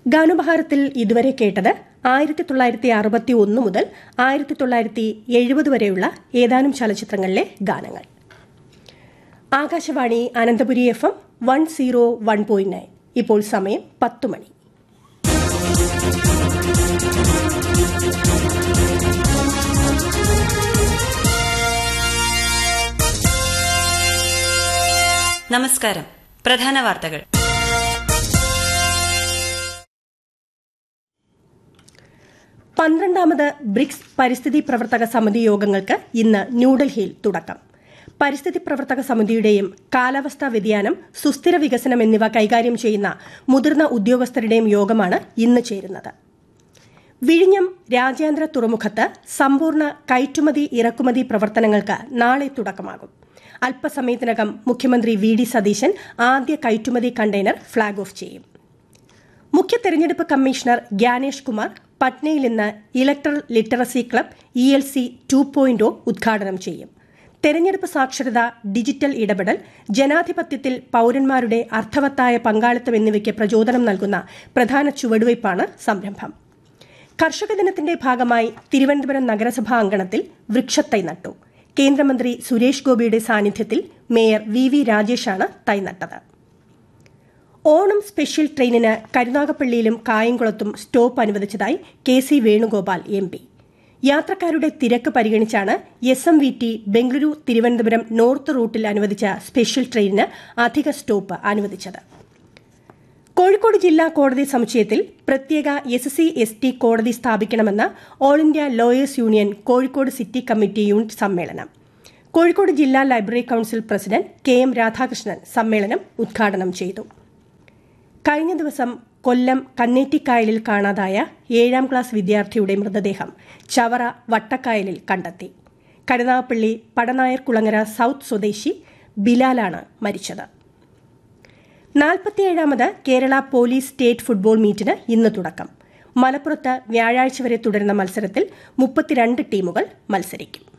ഗാനബഹാരത്തിൽ ഇതുവരെ കേട്ടത് ആയിരത്തി തൊള്ളായിരത്തി അറുപത്തി ഒന്ന് മുതൽ ആയിരത്തി തൊള്ളായിരത്തി എഴുപത് വരെയുള്ള ഏതാനും ചലച്ചിത്രങ്ങളിലെ ഗാനങ്ങൾ Akashvani Ananthapuri F M one zero one point nine ഇപ്പോൾ സമയം പത്ത് മണി നമസ്കാരം പ്രധാന വാർത്തകൾ പന്ത്രണ്ടാമത് ബ്രിക്സ് പരിസ്ഥിതി പ്രവർത്തക സമിതി യോഗങ്ങൾക്ക് ഇന്ന് ന്യൂഡൽഹിയിൽ തുടക്കം പരിസ്ഥിതി പ്രവർത്തക സമിതിയുടെയും കാലാവസ്ഥാ വ്യതിയാനം സുസ്ഥിര വികസനം എന്നിവ കൈകാര്യം ചെയ്യുന്ന മുതിർന്ന ഉദ്യോഗസ്ഥരുടെയും യോഗമാണ് ഇന്ന് ചേരുന്നത് വിഴിഞ്ഞം രാജ്യാന്തര തുറമുഖത്ത് സമ്പൂർണ്ണ കയറ്റുമതി ഇറക്കുമതി പ്രവർത്തനങ്ങൾക്ക് നാളെ തുടക്കമാകും അല്പസമയത്തിനകം മുഖ്യമന്ത്രി വി ഡി സതീശൻ ആദ്യ കയറ്റുമതി കണ്ടെയ്നർ ഫ്ളാഗ് ഓഫ് ചെയ്യും മുഖ്യ തെരഞ്ഞെടുപ്പ് കമ്മീഷണർ ഗ്യാനേഷ് കുമാർ പട്നയിൽ ഇന്ന് electoral literacy club E L C two point ഉദ്ഘാടനം ചെയ്യും തെരഞ്ഞെടുപ്പ് സാക്ഷരത ഡിജിറ്റൽ ഇടപെടൽ ജനാധിപത്യത്തിൽ പൌരന്മാരുടെ അർത്ഥവത്തായ പങ്കാളിത്തം എന്നിവയ്ക്ക് പ്രചോദനം നൽകുന്ന പ്രധാന ചുവടുവയ്പ്പാണ് സംരംഭം കർഷക ദിനത്തിന്റെ ഭാഗമായി തിരുവനന്തപുരം നഗരസഭാ അങ്കണത്തിൽ വൃക്ഷത്തൈ നട്ടു കേന്ദ്രമന്ത്രി സുരേഷ് ഗോപിയുടെ സാന്നിധ്യത്തിൽ മേയർ വി വി രാജേഷാണ് തൈ നട്ടത് ഓണം സ്പെഷ്യൽ ട്രെയിനിന് കരുനാഗപ്പള്ളിയിലും കായംകുളത്തും സ്റ്റോപ്പ് അനുവദിച്ചതായി K C Venugopal M P യാത്രക്കാരുടെ തിരക്ക് പരിഗണിച്ചാണ് S M V T Bengaluru Thiruvananthapuram north റൂട്ടിൽ അനുവദിച്ച സ്പെഷ്യൽ ട്രെയിനിന് അധിക സ്റ്റോപ്പ് അനുവദിച്ചത് കോഴിക്കോട് ജില്ലാ കോടതി സമുച്ചയത്തിൽ പ്രത്യേക എസ് സി എസ് ടി കോടതി സ്ഥാപിക്കണമെന്ന് all India lawyers union Kozhikode city committee unit സമ്മേളനം കോഴിക്കോട് ജില്ലാ library council president K M Radhakrishnan സമ്മേളനം ഉദ്ഘാടനം ചെയ്തു കഴിഞ്ഞ ദിവസം കൊല്ലം കന്നേറ്റിക്കായലിൽ കാണാതായ ഏഴാം ക്ലാസ് വിദ്യാർത്ഥിയുടെ മൃതദേഹം ചവറ വട്ടക്കായലിൽ കണ്ടെത്തി കരുനാഗപ്പള്ളി പടനായർ കുളങ്ങര സൌത്ത് സ്വദേശി ബിലാലാണ് മരിച്ചത് നാൽപ്പത്തിയേഴാമത് കേരള പോലീസ് സ്റ്റേറ്റ് ഫുട്ബോൾ മീറ്റിന് ഇന്ന് തുടക്കം മലപ്പുറത്ത് വ്യാഴാഴ്ച വരെ തുടരുന്ന മത്സരത്തിൽ മുപ്പത്തിരണ്ട് ടീമുകൾ മത്സരിക്കും